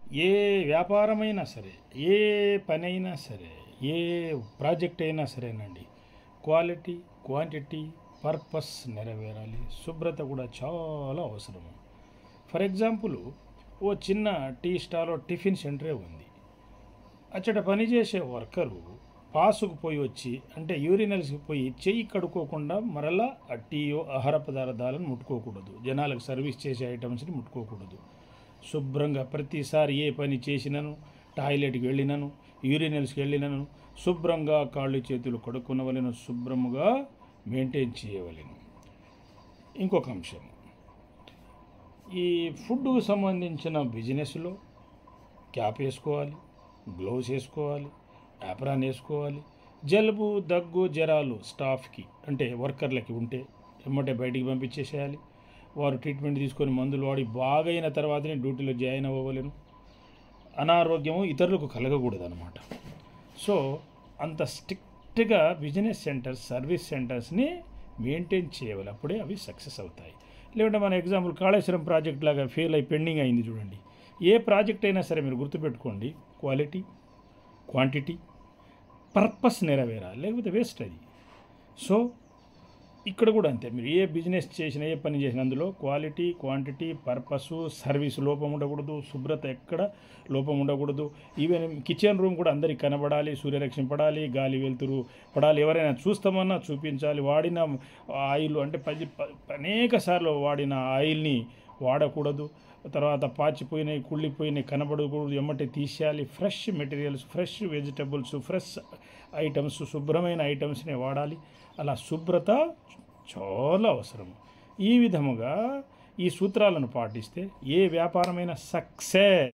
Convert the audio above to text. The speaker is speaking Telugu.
ఏ వ్యాపారమైనా సరే ఏ పని అయినా సరే ఏ ప్రాజెక్ట్ అయినా సరేనండి క్వాలిటీ క్వాంటిటీ పర్పస్ నెరవేరాలి శుభ్రత కూడా చాలా అవసరము ఫర్ ఎగ్జాంపుల్ ఓ చిన్న టీ స్టాలో టిఫిన్ సెంటరే ఉంది అచ్చట పనిచేసే వర్కరు పాసుకు పోయి వచ్చి అంటే యూరినల్స్కి పోయి చెయ్యి కడుక్కోకుండా మరలా ఆ టీయో ఆహార పదార్థాలను ముట్టుకోకూడదు జనాలకు సర్వీస్ చేసే ఐటమ్స్ని ముట్టుకోకూడదు శుభ్రంగా ప్రతిసారి ఏ పని చేసినను టాయిలెట్కి వెళ్ళినను యూరినల్స్కి వెళ్ళినను శుభ్రంగా కాళ్ళు చేతులు కడుక్కునవలను శుభ్రముగా మెయింటైన్ చేయవలెను ఇంకొక అంశం ఈ ఫుడ్కు సంబంధించిన బిజినెస్లో క్యాప్ వేసుకోవాలి గ్లోవ్స్ వేసుకోవాలి యాప్రాన్ వేసుకోవాలి జలుబు దగ్గు జ్వరాలు స్టాఫ్కి అంటే వర్కర్లకి ఉంటే ఎమ్మటే బయటికి పంపించేసేయాలి వారు ట్రీట్మెంట్ తీసుకొని మందులు వాడి బాగైన తర్వాతనే డ్యూటీలో జాయిన్ అవ్వవలేను అనారోగ్యము ఇతరులకు కలగకూడదు అనమాట సో అంత స్ట్రిక్ట్గా బిజినెస్ సెంటర్స్ సర్వీస్ సెంటర్స్ని మెయింటైన్ చేయవాలి అప్పుడే అవి సక్సెస్ అవుతాయి లేకుంటే మన ఎగ్జాంపుల్ కాళేశ్వరం ప్రాజెక్ట్ లాగా ఫెయిల్ అయి పెండింగ్ అయింది చూడండి ఏ ప్రాజెక్ట్ అయినా సరే మీరు గుర్తుపెట్టుకోండి క్వాలిటీ క్వాంటిటీ పర్పస్ నెరవేరాలి లేకపోతే వేస్ట్ అది సో ఇక్కడ కూడా అంతే మీరు ఏ బిజినెస్ చేసినా ఏ పని చేసినా అందులో క్వాలిటీ క్వాంటిటీ పర్పస్ సర్వీస్ లోపం ఉండకూడదు శుభ్రత ఎక్కడ లోపం ఉండకూడదు ఈవెన్ కిచెన్ రూమ్ కూడా అందరికి కనబడాలి సూర్యరక్షణ పడాలి గాలి వెలుతురు పడాలి ఎవరైనా చూస్తామన్నా చూపించాలి వాడిన ఆయిల్ అంటే పది ప- అనేక సార్లు వాడిన ఆయిల్ని వాడకూడదు తర్వాత పాచిపోయినాయి కుళ్ళిపోయినాయి కనబడకూడదు ఎమ్మటే తీసేయాలి fresh materials fresh vegetables fresh items శుభ్రమైన ఐటమ్స్ని వాడాలి అలా శుభ్రత చాలా అవసరం ఈ విధముగా ఈ సూత్రాలను పాటిస్తే ఏ వ్యాపారమైన సక్సెస్